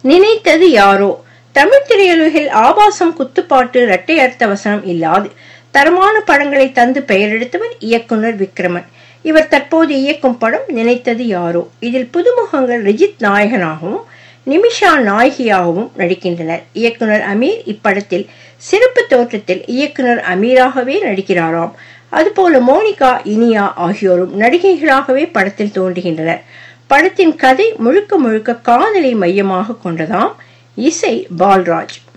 நினைத்தது யாரோ தமிழ் திரையுலகில் ஆபாசம் குத்துப்பாட்டு இரட்டை அர்த்த வசனம் இல்லாது தரமான படங்களை தந்து பெயரெடுத்தவர் இயக்குனர் விக்ரமன் இவர் தற்போது இயக்கும் படம் நினைத்தது யாரோ இதில் புதுமுகங்கள் ரிஜித் நாயகனாகவும் நிமிஷா நாயகியாகவும் நடிக்கின்றனர் இயக்குனர் அமீர் இப்படத்தில் சிறப்பு தோற்றத்தில் இயக்குனர் அமீராகவே நடிக்கிறாராம் அதுபோல மோனிகா இனியா ஆகியோரும் நடிகைகளாகவே படத்தில் தோன்றுகின்றனர் படத்தின் கதை முழுக்க முழுக்க காதலை மையமாக கொண்டதாம் இசை பால்ராஜ்